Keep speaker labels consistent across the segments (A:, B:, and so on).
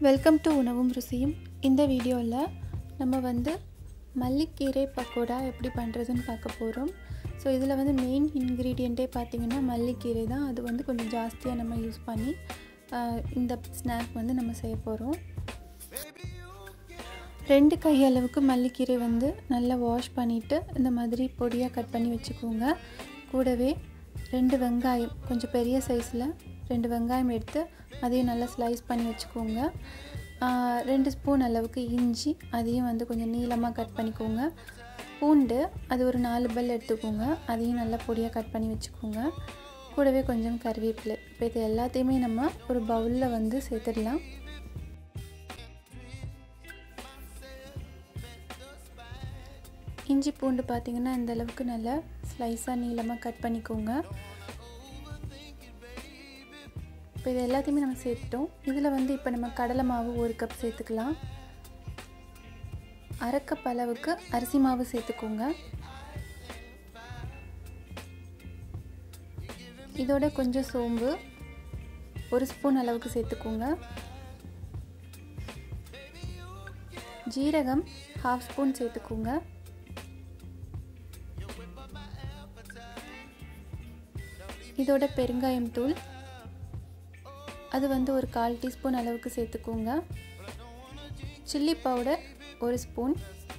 A: Welcome to உணவும் ருசியும் இந்த வீடியோவில் நம்ம வந்து மல்லிக்கீரை பக்கோடா எப்படி பண்ணுறதுன்னு பார்க்க போகிறோம் ஸோ இதில் வந்து மெயின் இன்க்ரீடியண்ட்டே பார்த்திங்கன்னா மல்லிக்கீரை தான் அது வந்து கொஞ்சம் ஜாஸ்தியாக நம்ம யூஸ் பண்ணி ஆஹ், இந்த ஸ்நாக் வந்து நம்ம செய்ய போகிறோம் ரெண்டு கை அளவுக்கு மல்லிக்கீரை வந்து நல்லா வாஷ் பண்ணிவிட்டு இந்த மாதிரி பொடியாக கட் பண்ணி வச்சுக்கோங்க கூடவே ரெண்டு வெங்காயம் கொஞ்சம் பெரிய சைஸில் ரெண்டு வெங்காயம் எடுத்து அதையும் நல்லா ஸ்லைஸ் பண்ணி வச்சுக்கோங்க ஆஹ், ரெண்டு ஸ்பூன் அளவுக்கு இஞ்சி அதையும் வந்து கொஞ்சம் நீளமாக கட் பண்ணிக்கோங்க பூண்டு அது ஒரு நாலு பல் எடுத்துக்கோங்க அதையும் நல்லா பொடியாக கட் பண்ணி வச்சுக்கோங்க கூடவே கொஞ்சம் கருவேப்பிலை இப்போ இது எல்லாத்தையுமே நம்ம ஒரு பவுலில் வந்து சேர்த்துடலாம் இஞ்சி பூண்டு பார்த்தீங்கன்னா இந்த அளவுக்கு நல்லா ஸ்லைஸாக நீளமாக கட் பண்ணிக்கோங்க இப்போ இது எல்லாத்தையுமே நம்ம சேர்த்துட்டோம் இதில் வந்து இப்போ நம்ம கடலை மாவு ஒரு கப் சேர்த்துக்கலாம் அரை கப் அளவுக்கு அரிசி மாவு சேர்த்துக்கோங்க இதோட கொஞ்சம் சோம்பு ஒரு ஸ்பூன் அளவுக்கு சேர்த்துக்கோங்க ஜீரகம் ஹாஃப் ஸ்பூன் சேர்த்துக்கோங்க இதோட பெருங்காயம் தூள் அது வந்து ஒரு கால் டீஸ்பூன் அளவுக்கு சேர்த்துக்கோங்க சில்லி பவுடர் ஒரு ஸ்பூன்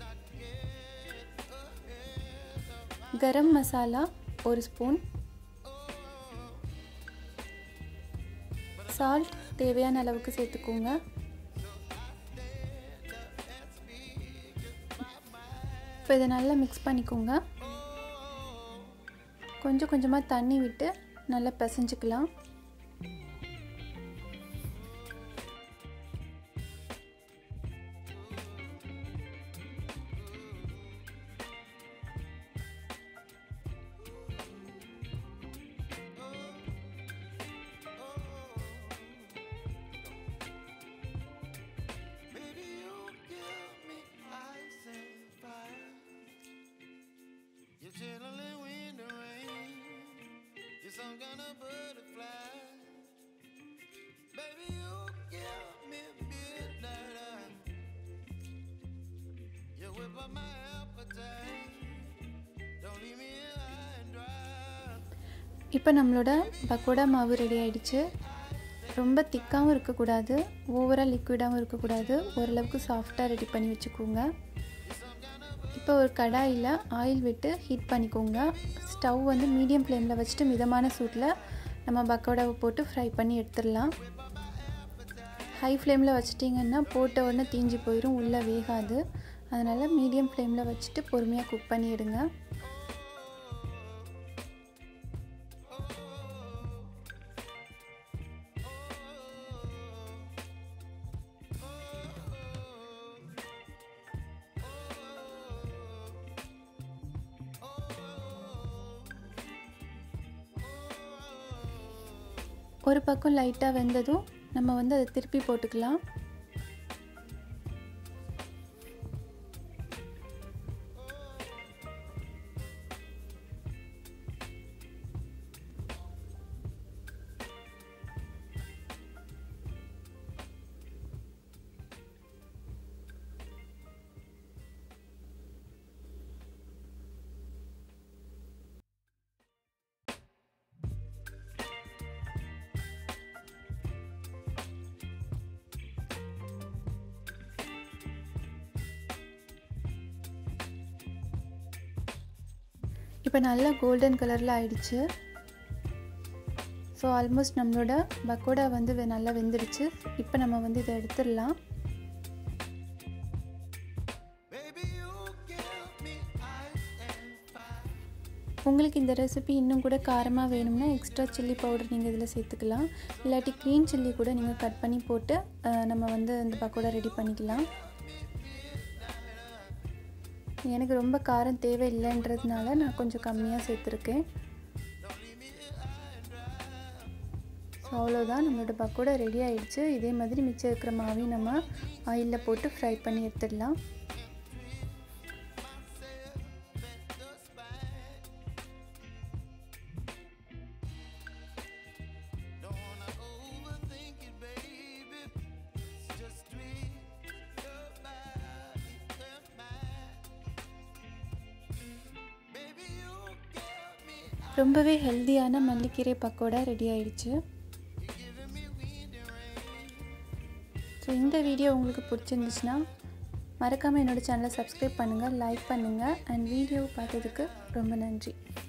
A: கரம் மசாலா ஒரு ஸ்பூன் சால்ட் தேவையான அளவுக்கு சேர்த்துக்கோங்க இப்போ இதை நல்லா மிக்ஸ் பண்ணிக்கோங்க கொஞ்சம் கொஞ்சமாக தண்ணி விட்டு நல்லா பிசைஞ்சுக்கலாம்
B: You're chilling when the rain. You're some kind of butterfly. Baby, you give me midnight. You whip up my appetite. Don't leave me high and dry.
A: இப்போ நம்மளோட பக்கோடா மாவு ரெடி ஆயிடுச்சு ரொம்ப திக்காகவும் இருக்கக்கூடாது ஓவராக லிக்விடாகவும் இருக்கக்கூடாது ஓரளவுக்கு சாஃப்டாக ரெடி பண்ணி வச்சுக்கோங்க இப்போ ஒரு கடாயில் ஆயில் விட்டு ஹீட் பண்ணிக்கோங்க ஸ்டவ் வந்து மீடியம் ஃப்ளேமில் வச்சுட்டு மிதமான சூட்டில் நம்ம பக்கோடாவை போட்டு ஃப்ரை பண்ணி எடுத்துடலாம் ஹை ஃப்ளேமில் வச்சிட்டிங்கன்னா போட்ட உடனே தீஞ்சு போயிடும் உள்ளே வேகாது அதனால் மீடியம் ஃப்ளேமில் வச்சுட்டு பொறுமையாக குக் பண்ணி எடுங்க ஒரு பக்கம் லைட்டாக வெந்ததும் நம்ம வந்து அதை திருப்பி போட்டுக்கலாம் இப்போ நல்லா கோல்டன் கலரில் ஆயிடுச்சு ஸோ ஆல்மோஸ்ட் நம்மளோட பக்கோடா வந்து வெ- நல்லா வெந்துடுச்சு இப்போ நம்ம வந்து இதை எடுத்துடலாம்
B: Baby, you give me ice and fire.
A: உங்களுக்கு இந்த ரெசிபி இன்னும் கூட காரமாக வேணும்னா எக்ஸ்ட்ரா சில்லி பவுடர் நீங்கள் இதில் சேர்த்துக்கலாம் இல்லாட்டி க்ரீன் சில்லி கூட நீங்கள் கட் பண்ணி போட்டு அஹ், நம்ம வந்து இந்த பக்கோடா ரெடி பண்ணிக்கலாம் எனக்கு ரொம்ப காரம் தேவையில்லைன்றதுனால நான் கொஞ்சம் கம்மியாக சேர்த்துருக்கேன் ஸோ அவ்வளோதான் நம்மளோட பக்கோடா ரெடி ஆயிடுச்சு இதே மாதிரி மிச்சம் இருக்கிற மாவையும் நம்ம ஆயிலில் போட்டு ஃப்ரை பண்ணி எடுத்துடலாம்
B: Don't wanna overthink it, baby. Just
A: ரொம்பவே ஹெல்த்தியான மல்லிக்கீரை பக்கோடா ரெடி ஆயிடுச்சு ஸோ இந்த வீடியோ உங்களுக்கு பிடிச்சிருந்துச்சுன்னா மறக்காமல் என்னோடய சேனலை சப்ஸ்கிரைப் பண்ணுங்கள் லைக் பண்ணுங்கள் அண்ட் வீடியோ பார்த்ததுக்கு ரொம்ப நன்றி